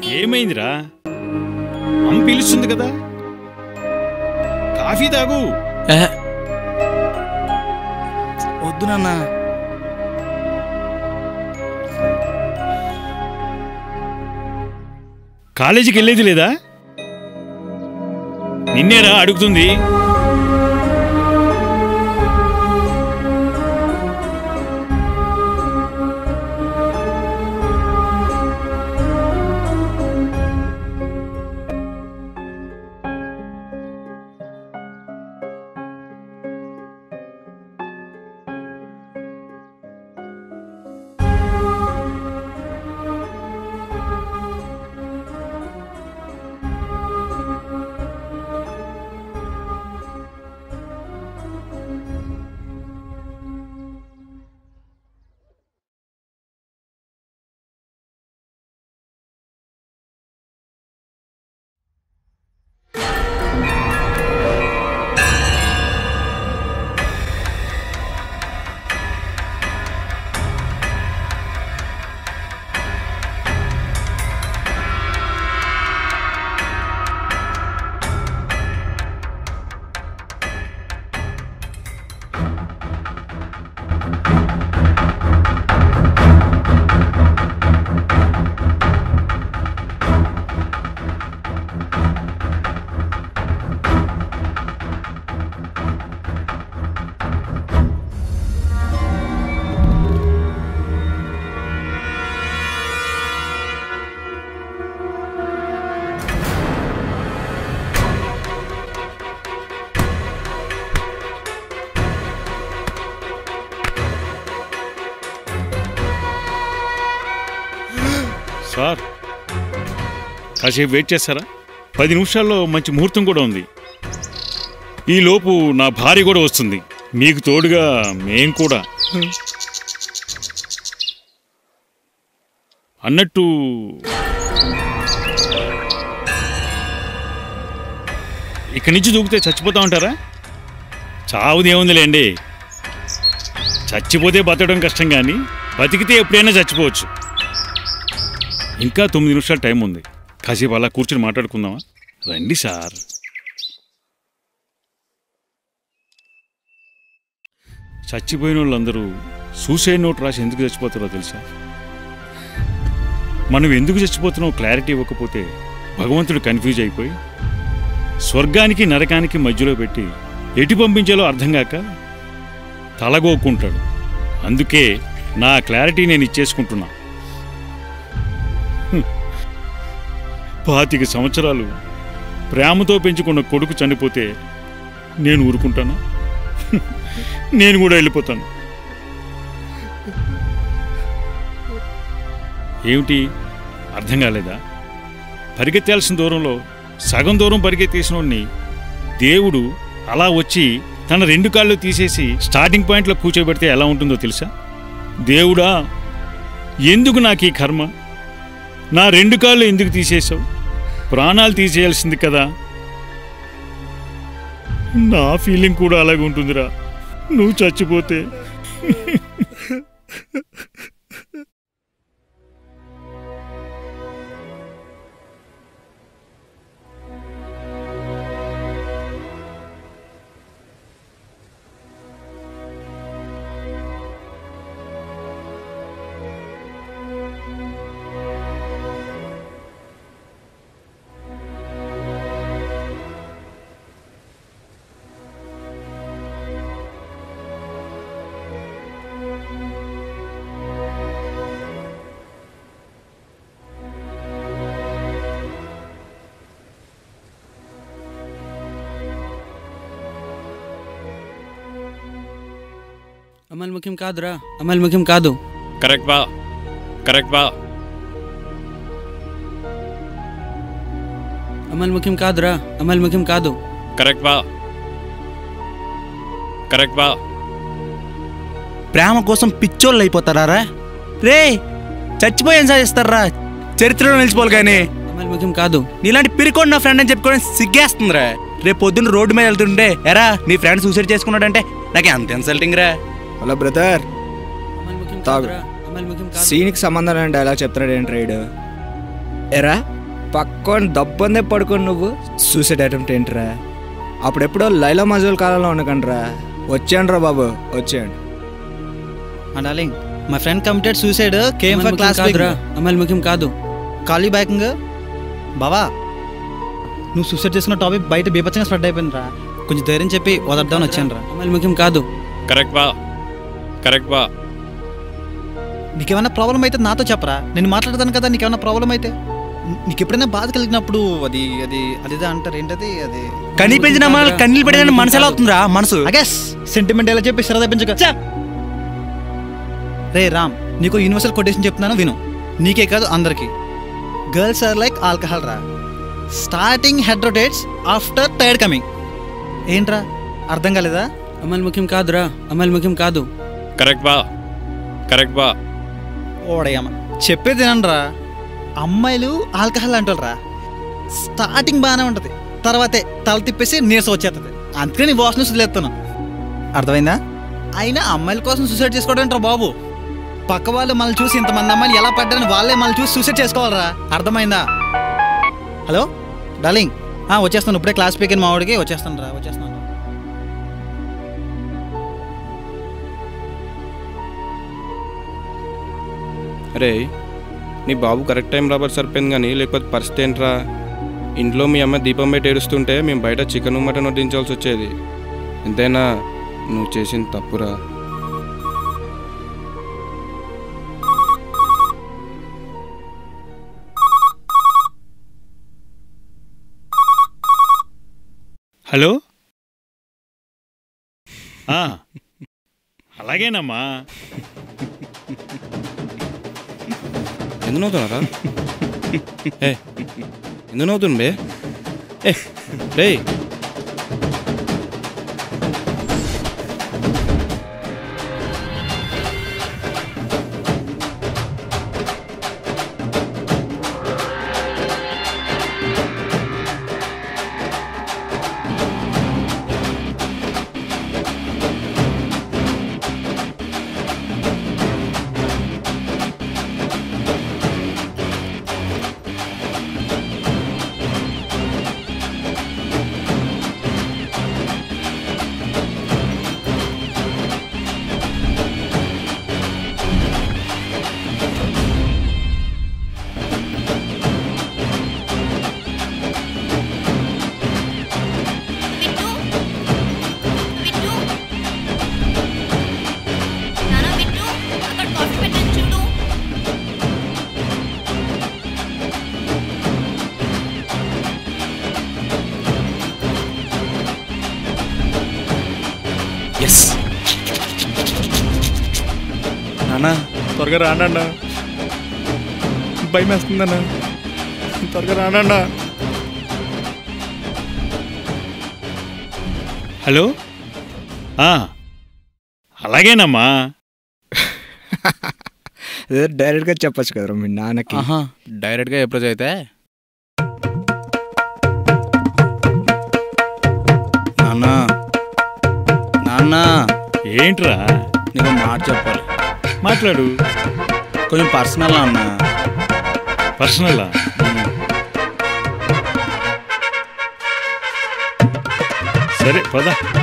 ఏమైందిరా అమ్మ పిలుస్తుంది కదా కాఫీ తాగు ఏహ్. వద్దు నాన్న కాలేజీకి వెళ్ళేది లేదా నిన్నేరా అడుగుతుంది సార్ కాసేపు వెయిట్ చేస్తారా పది నిమిషాల్లో మంచి ముహూర్తం కూడా ఉంది ఈ లోపు నా భార్య కూడా వస్తుంది మీకు తోడుగా మేం కూడా అన్నట్టు ఇక్కడి నుంచి దూకితే చచ్చిపోతా ఉంటారా చావుది ఏముందిలేండి చచ్చిపోతే బతకడం కష్టం కానీ బతికితే ఎప్పుడైనా చచ్చిపోవచ్చు ఇంకా తొమ్మిది నిమిషాలు టైం ఉంది కాసేపు అలా కూర్చుని మాట్లాడుకుందామా రండి సార్ చచ్చిపోయిన వాళ్ళందరూ సూసైడ్ నోట్ రాసి ఎందుకు చచ్చిపోతారో తెలుసా మనం ఎందుకు చచ్చిపోతున్నామో క్లారిటీ ఇవ్వకపోతే భగవంతుడు కన్ఫ్యూజ్ అయిపోయి స్వర్గానికి నరకానికి మధ్యలో పెట్టి ఎటు పంపించాలో అర్థం కాక తలగోక్కుంటాడు అందుకే నా క్లారిటీ నేను ఇచ్చేసుకుంటున్నా హ్మ్. పాతిక సంవత్సరాలు ప్రేమతో పెంచుకున్న కొడుకు చనిపోతే నేను ఊరుకుంటానా హ్మ్. నేను కూడా వెళ్ళిపోతాను ఏమిటి అర్థం కాలేదా పరిగెత్తాల్సిన దూరంలో సగం దూరం పరిగెత్తేసిన వాడిని దేవుడు అలా వచ్చి తన రెండు కాళ్ళు తీసేసి స్టార్టింగ్ పాయింట్లో కూర్చోబెడితే ఎలా ఉంటుందో తెలుసా దేవుడా ఎందుకు నాకు ఈ కర్మ నా రెండు కాళ్ళు ఎందుకు తీసేశావు ప్రాణాలు తీసేయాల్సింది కదా నా ఫీలింగ్ కూడా అలాగే ఉంటుందిరా నువ్వు చచ్చిపోతే అమల్ ముఖ్యం కాదురా అమల్ ముఖ్యం కాదు కరెక్ట్ బా కరెక్ట్ బా అమల్ ముఖ్యం కాదురా అమల్ ముఖ్యం కాదు కరెక్ట్ బా కరెక్ట్ బా ప్రేమ కోసం పిచ్చోళ్ళు అయిపోతారా రే చచ్చిపోయి ఏం సాధిస్తారా చరిత్రలో నిలిచిపోవాలి కానీ అమల్ ముఖ్యం కాదు నీలాంటి పిరికోండి నా ఫ్రెండ్ అని చెప్పుకోవడం సిగ్గేస్తుందిరా రేపు పొద్దున్న రోడ్డు మీద వెళ్తుంటే ఎరా నీ ఫ్రెండ్ సూసైడ్ చేసుకున్నాడంటే నాకు ఎంత ఇన్సల్టింగ్ రా హలో బ్రదర్ తాగు. అమల్ ముఖ్యం సీన్కి సంబంధం లేని డైలాగ్ చెప్తున్నాడు ఏంటి రైడ్ ఎరా పక్కన దబ్బందే పడుకొని నువ్వు సూసైడ్ అటెంప్ట్ ఏంట్రా అప్పుడెప్పుడో లైలా మజూల్ కాలంలో ఉండకండ్రా వచ్చేయండి రా బాబు వచ్చేయండి darling my friend committed suicide came for class కాదురా అమ్మాయిలు ముఖ్యం కాదు కాల్ యూ బ్యాకింగ్ బావా నువ్వు సూసైడ్ చేసుకున్న టాపిక్ బయట బీభత్సంగా స్ప్రెడ్ అయిపోయిందిరా కొంచెం ధైర్యం చెప్పి వదద్దామని వచ్చాను రా అమ్మాయిలు ముఖ్యం కాదు కరెక్ట్ బా కరెక్ట్ బా నీకేమైనా ప్రాబ్లం అయితే నాతో చెప్పరా నేను మాట్లాడతాను కదా నీకేమైనా ప్రాబ్లం అయితే నీ- నీకు ఎప్పుడైనా బాధ కలిగినప్పుడు అది అది అదిదా అంటారు ఏంటది అది కనిపించిన మనల్ని కన్నీళ్ళు పెట్టడానికి మనసు ఎలా అవుతుందిరా మనసు అగస్ సెంటిమెంట్ ఎలా చెప్పి సరదా పెంచుకో రే రామ్ నీకు యూనివర్సల్ కొటేషన్ చెప్తున్నాను విను నీకే కాదు అందరికి గర్ల్స్ ఆర్ లైక్ ఆల్కహాల్ రా starting head rotates after tired coming ఏంట్రా అర్థం కాలేదా అమ్మాయిలు ముఖ్యం కాదురా అమ్మాయిలు ముఖ్యం కాదు కరెక్ట్ బా కరెక్ట్ బా ఓడయమ్మ చెప్పేది రా అమ్మాయిలు ఆల్కహాల్ అంటారా స్టార్టింగ్ బాగానే ఉంటుంది తర్వాతే తల తిప్పేసి నీరసం వచ్చేస్తుంది అందుకని నీ బాస్ని వదిలేస్తాను అర్థమైందా అయినా అమ్మాయిల కోసం సూసైడ్ చేసుకోవడం ఏంట్రా బాబు పక్క వాళ్ళు మనల్ని చూసి ఇంతమంది అమ్మాయిలు ఎలా పడ్డారని వాళ్ళే మనల్ని చూసి సూసైడ్ చేసుకోవాలరా అర్థమైందా హలో డార్లింగ్ ఆ, వచ్చేస్తాను ఇప్పుడే క్లాస్ పీకిన మా వాడికి వచ్చేస్తాను రా వచ్చేస్తాను అరే నీ బాబు కరెక్ట్ టైం రాబర్ సరిపోయింది కానీ లేకపోతే పరిస్థితి ఏంట్రా ఇంట్లో మీ అమ్మ దీపం పెట్టి ఏడుస్తుంటే మేము బయట చికెన్ మటన్ వడ్డించాల్సి వచ్చేది ఎంతైనా నువ్వు చేసింది తప్పురా హలో ఆ, అలాగేనమ్మా ఎందుకు నవ్వుతున్నారా ఏ ఎందుకు నవ్వుతుంది బే ఏ రే విట్టు విట్టు నానా విట్టు అక్కడ కాఫీ పెట్టాను చూడు ఎస్ నాన్న త్వరగా రానన్నా భయం వేస్తుందన్నా త్వరగా రానన్నా హలో ఆ, అలాగేనమ్మా అదే డైరెక్ట్గా చెప్పొచ్చు కదరా మీ నాన్నకి ఆహా డైరెక్ట్గా అప్రోచ్ అయితే నాన్న నాన్న ఏంట్రా నీకు మాట చెప్పాలి మాట్లాడు కొంచెం పర్సనల్ అన్న పర్సనల్ సరే పద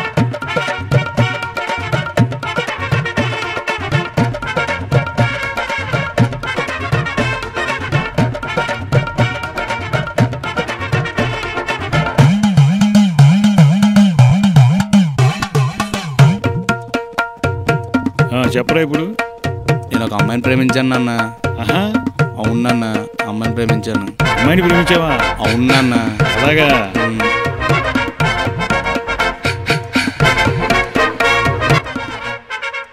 ఆ, చెప్పరా ఇప్పుడు నేను ఒక అమ్మాయిని ప్రేమించాను నాన్న ఆహా అవును నాన్న అమ్మాయిని ప్రేమించాను అమ్మాయిని ప్రేమించావా అవును నాన్న అలాగా ఉమ్.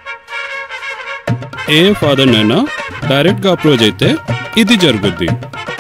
ఏ ఫాదర్ నైనా డైరెక్ట్గా అప్రోచ్ అయితే ఇది జరుగుద్ది